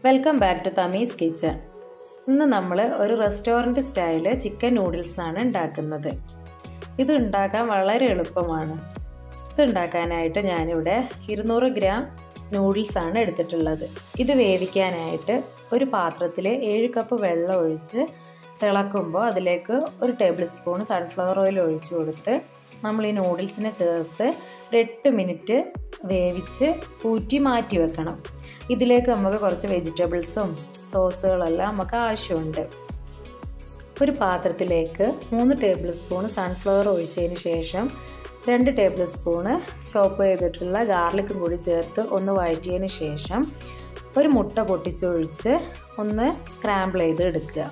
welcome back to തമീസ് kitchen ഇന്ന് നമ്മൾ ഒരു റെസ്റ്റോറൻറ്റ് സ്റ്റൈല് ചിക്കൻ നൂഡിൽസാണ് ഉണ്ടാക്കുന്നത് ഇത് ഉണ്ടാക്കാൻ വളരെ എളുപ്പമാണ് ഇത് ഉണ്ടാക്കാനായിട്ട് ഞാനിവിടെ ഇരുന്നൂറ് ഗ്രാം നൂഡിൽസാണ് എടുത്തിട്ടുള്ളത് ഇത് വേവിക്കാനായിട്ട് ഒരു പാത്രത്തിൽ ഏഴ് കപ്പ് വെള്ളം ഒഴിച്ച് തിളക്കുമ്പോൾ അതിലേക്ക് ഒരു ടേബിൾ സ്പൂൺ സൺഫ്ലവർ ഓയിൽ ഒഴിച്ച് കൊടുത്ത് നമ്മൾ ഈ നൂഡിൽസിനെ ചേർത്ത് ഒരു എട്ട് മിനിറ്റ് വേവിച്ച് ഊറ്റി മാറ്റി വെക്കണം ഇതിലേക്ക് നമുക്ക് കുറച്ച് വെജിറ്റബിൾസും സോസുകളെല്ലാം നമുക്ക് ആവശ്യമുണ്ട് ഒരു പാത്രത്തിലേക്ക് മൂന്ന് ടേബിൾ സ്പൂൺ സൺഫ്ലവർ ഒഴിച്ചതിന് ശേഷം രണ്ട് ടേബിൾ സ്പൂണ് ചോപ്പ് ചെയ്തിട്ടുള്ള ഗാർലിക്കും കൂടി ചേർത്ത് ഒന്ന് വഴറ്റിയതിന് ശേഷം ഒരു മുട്ട പൊട്ടിച്ചൊഴിച്ച് ഒന്ന് സ്ക്രാമ്പിൾ ചെയ്ത് എടുക്കുക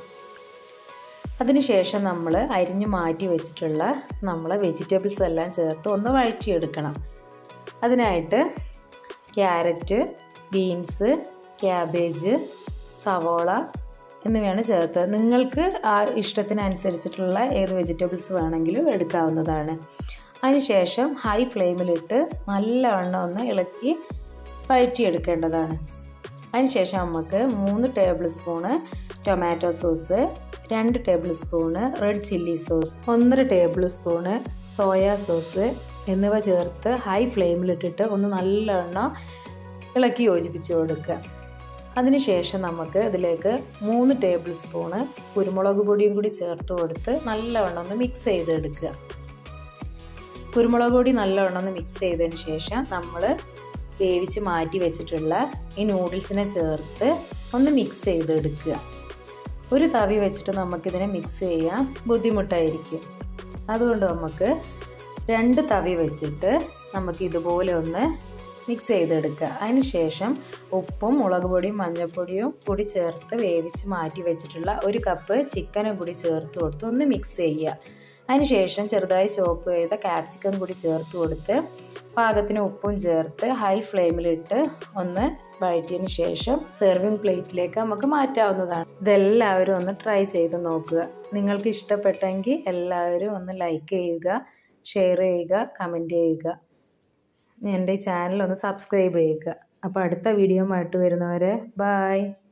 അതിനുശേഷം നമ്മൾ അരിഞ്ഞു മാറ്റി വെച്ചിട്ടുള്ള നമ്മൾ വെജിറ്റബിൾസ് എല്ലാം ചേർത്ത് ഒന്ന് വഴറ്റിയെടുക്കണം അതിനായിട്ട് ക്യാരറ്റ് ബീൻസ് ക്യാബേജ് സവോള എന്നിവയാണ് ചേർത്തത് നിങ്ങൾക്ക് ആ ഇഷ്ടത്തിനനുസരിച്ചിട്ടുള്ള ഏത് വെജിറ്റബിൾസ് വേണമെങ്കിലും എടുക്കാവുന്നതാണ് അതിനുശേഷം ഹൈ ഫ്ലെയിമിലിട്ട് നല്ലവണ്ണം ഒന്ന് ഇളക്കി വഴറ്റിയെടുക്കേണ്ടതാണ് അതിനുശേഷം നമുക്ക് മൂന്ന് ടേബിൾ സ്പൂണ് ടൊമാറ്റോ സോസ് രണ്ട് tablespoon red chilli sauce ഒന്നര ടേബിൾ സ്പൂണ് സോയാ സോസ് എന്നിവ ചേർത്ത് ഹൈ ഫ്ലെയിമിലിട്ടിട്ട് ഒന്ന് നല്ലവണ്ണം ഇളക്കി യോജിപ്പിച്ച് കൊടുക്കുക അതിനുശേഷം നമുക്ക് ഇതിലേക്ക് മൂന്ന് ടേബിൾ സ്പൂണ് കുരുമുളക് പൊടിയും കൂടി ചേർത്ത് കൊടുത്ത് നല്ലവണ്ണം ഒന്ന് മിക്സ് ചെയ്തെടുക്കുക കുരുമുളക് പൊടി നല്ലവണ്ണം ഒന്ന് മിക്സ് ചെയ്തതിന് ശേഷം നമ്മൾ വേവിച്ച് മാറ്റി വെച്ചിട്ടുള്ള ഈ നൂഡിൽസിനെ ചേർത്ത് ഒന്ന് മിക്സ് ചെയ്തെടുക്കുക ഒരു തവി വെച്ചിട്ട് നമുക്കിതിനെ മിക്സ് ചെയ്യാൻ ബുദ്ധിമുട്ടായിരിക്കും അതുകൊണ്ട് നമുക്ക് രണ്ട് തവി വെച്ചിട്ട് നമുക്ക് ഇതുപോലെ ഒന്ന് മിക്സ് ചെയ്തെടുക്കുക അതിന് ശേഷം ഉപ്പും മുളക് പൊടിയും മഞ്ഞൾപ്പൊടിയും കൂടി ചേർത്ത് വേവിച്ച് മാറ്റി വെച്ചിട്ടുള്ള ഒരു കപ്പ് ചിക്കനും കൂടി ചേർത്ത് കൊടുത്ത് ഒന്ന് മിക്സ് ചെയ്യുക അതിനുശേഷം ചെറുതായി ചോപ്പ് ചെയ്ത ക്യാപ്സിക്കം കൂടി ചേർത്ത് കൊടുത്ത് പാകത്തിന് ഉപ്പും ചേർത്ത് ഹൈ ഫ്ലെയിമിലിട്ട് ഒന്ന് വഴറ്റിയതിന് ശേഷം സെർവിങ് പ്ലേറ്റിലേക്ക് നമുക്ക് മാറ്റാവുന്നതാണ് ഇതെല്ലാവരും ഒന്ന് ട്രൈ ചെയ്ത് നോക്കുക നിങ്ങൾക്ക് ഇഷ്ടപ്പെട്ടെങ്കിൽ എല്ലാവരും ഒന്ന് ലൈക്ക് ചെയ്യുക ഷെയർ ചെയ്യുക കമൻറ്റ് ചെയ്യുക എൻ്റെ ഈ ചാനൽ ഒന്ന് സബ്സ്ക്രൈബ് ചെയ്യുക അപ്പോൾ അടുത്ത വീഡിയോ ആയിട്ട് വരുന്നവരെ ബായ്